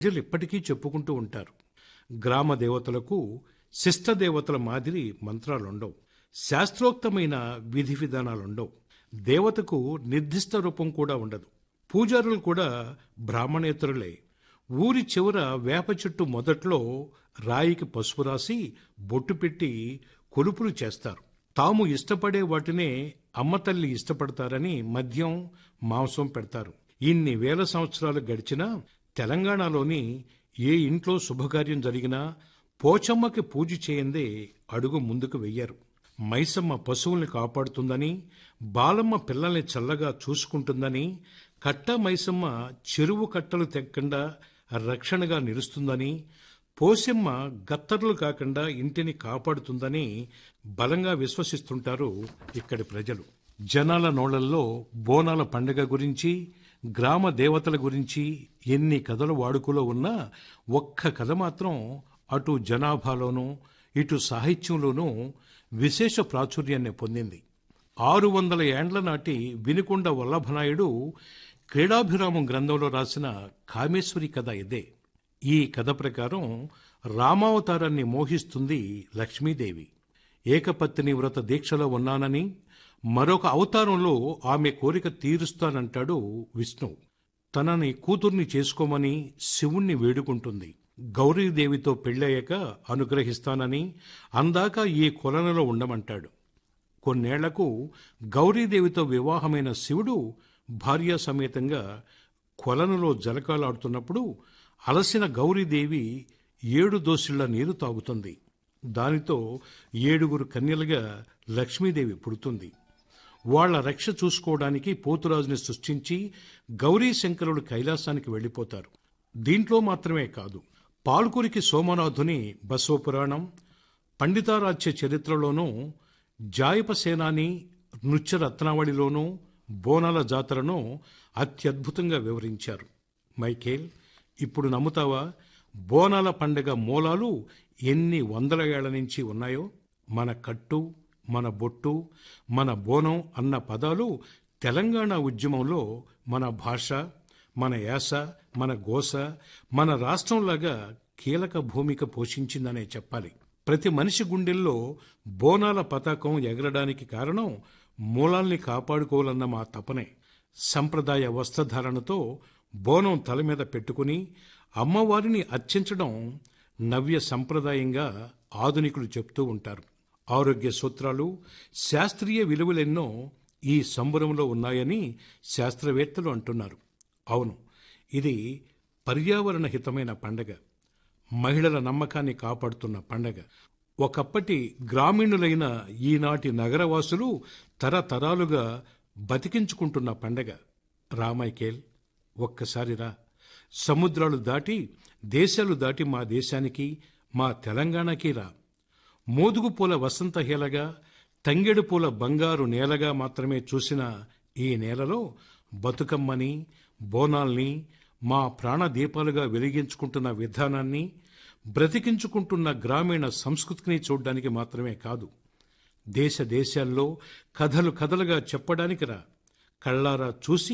ప్రజలు ఇప్పటికీ చెప్పుకుంటూ ఉంటారు గ్రామ దేవతలకు శిష్ట దేవతల మాదిరి మంత్రాలుండవు శాస్త్రోక్తమైన విధి విధానాలుండవు దేవతకు నిర్దిష్ట రూపం కూడా ఉండదు పూజారులు కూడా బ్రాహ్మణేతరులే ఊరి చివర వేప చెట్టు మొదట్లో రాయికి పసుపు రాసి బొట్టు పెట్టి కొలుపులు చేస్తారు తాము ఇష్టపడే వాటినే అమ్మతల్లి ఇష్టపడతారని మద్యం మాంసం పెడతారు ఇన్ని వేల సంవత్సరాలు గడిచినా తెలంగాణలోని ఏ ఇంట్లో శుభకార్యం జరిగినా పోచమ్మకి పూజ చేయందే అడుగు ముందుకు వెయ్యరు మైసమ్మ పశువుల్ని కాపాడుతుందని బాలమ్మ పిల్లల్ని చల్లగా చూసుకుంటుందని కట్ట మైసమ్మ చెరువు కట్టలు తెక్కకుండా రక్షణగా నిలుస్తుందని పోసెమ్మ గత్తర్లు కాకుండా ఇంటిని కాపాడుతుందని బలంగా విశ్వసిస్తుంటారు ఇక్కడి ప్రజలు జనాల నోళ్లల్లో బోనాల పండుగ గురించి గ్రామ దేవతల గురించి ఎన్ని కథలు వాడుకలో ఉన్నా ఒక్క కథ మాత్రం అటు జనాభాలోనూ ఇటు సాహిత్యంలోనూ విశేష ప్రాచుర్యాన్ని పొందింది ఆరు వందల ఏండ్ల నాటి వినుకొండ వల్లభనాయుడు క్రీడాభిరామం గ్రంథంలో రాసిన కామేశ్వరి కథ ఇదే ఈ కథ ప్రకారం రామావతారాన్ని మోహిస్తుంది లక్ష్మీదేవి ఏకపత్ని వ్రత దీక్షలో ఉన్నానని మరొక అవతారంలో ఆమె కోరిక తీరుస్తానంటాడు విష్ణు తనని కూతుర్ని చేసుకోమని శివుణ్ణి వేడుకుంటుంది గౌరీదేవితో పెళ్ళయ్యాక అనుగ్రహిస్తానని అందాక ఈ కొలనలో ఉండమంటాడు కొన్నేళ్లకు గౌరీదేవితో వివాహమైన శివుడు భార్యా సమేతంగా కొలనులో జలకాలాడుతున్నప్పుడు అలసిన గౌరీదేవి ఏడు దోసిళ్ల నీరు తాగుతుంది దానితో ఏడుగురు కన్యలుగా లక్ష్మీదేవి పుడుతుంది వాళ్ల రక్ష చూసుకోవడానికి పోతురాజుని సృష్టించి గౌరీ శంకరుడు కైలాసానికి వెళ్ళిపోతారు దీంట్లో మాత్రమే కాదు పాల్కురికి సోమనాథుని బసవపురాణం పండితారాధ్య చరిత్రలోనూ జాయపసేనాని నృత్య రత్నావళిలోనూ బోనాల జాతరను అత్యద్భుతంగా వివరించారు మైకేల్ ఇప్పుడు నమ్ముతావా బోనాల పండగ మూలాలు ఎన్ని వందల ఏళ్ల నుంచి ఉన్నాయో మన కట్టు మన బొట్టు మన బోనం అన్న పదాలు తెలంగాణ ఉద్యమంలో మన భాష మన యాస మన గోస మన రాష్ట్రంలాగా కీలక భూమిక పోషించిందనే చెప్పాలి ప్రతి మనిషి గుండెల్లో బోనాల పతాకం ఎగరడానికి కారణం మూలాల్ని కాపాడుకోవాలన్న మా తపనే సంప్రదాయ వస్త్రధారణతో బోనం తల మీద పెట్టుకుని అమ్మవారిని అర్చించడం నవ్య సంప్రదాయంగా ఆధునికులు చెప్తూ ఉంటారు ఆరోగ్య సూత్రాలు శాస్త్రీయ విలువలెన్నో ఈ సంబరంలో ఉన్నాయని శాస్త్రవేత్తలు అంటున్నారు అవును ఇది పర్యావరణ హితమైన పండగ మహిళల నమ్మకాన్ని కాపాడుతున్న పండగ ఒకప్పటి గ్రామీణులైన ఈనాటి నగరవాసులు తరతరాలుగా బతికించుకుంటున్న పండగ రామైకేల్ ఒక్కసారి రా సముద్రాలు దాటి దేశాలు దాటి మా దేశానికి మా తెలంగాణకి రా మోదుగు పూల వసంత హేలగా తంగెడు పూల బంగారు నేలగా మాత్రమే చూసిన ఈ నేలలో బతుకమ్మని బోనాల్ని మా ప్రాణదీపాలుగా వెలిగించుకుంటున్న విధానాన్ని బ్రతికించుకుంటున్న గ్రామీణ సంస్కృతిని చూడ్డానికి మాత్రమే కాదు దేశ దేశాల్లో కథలు కథలుగా చెప్పడానికి రా కళ్ళారా చూసి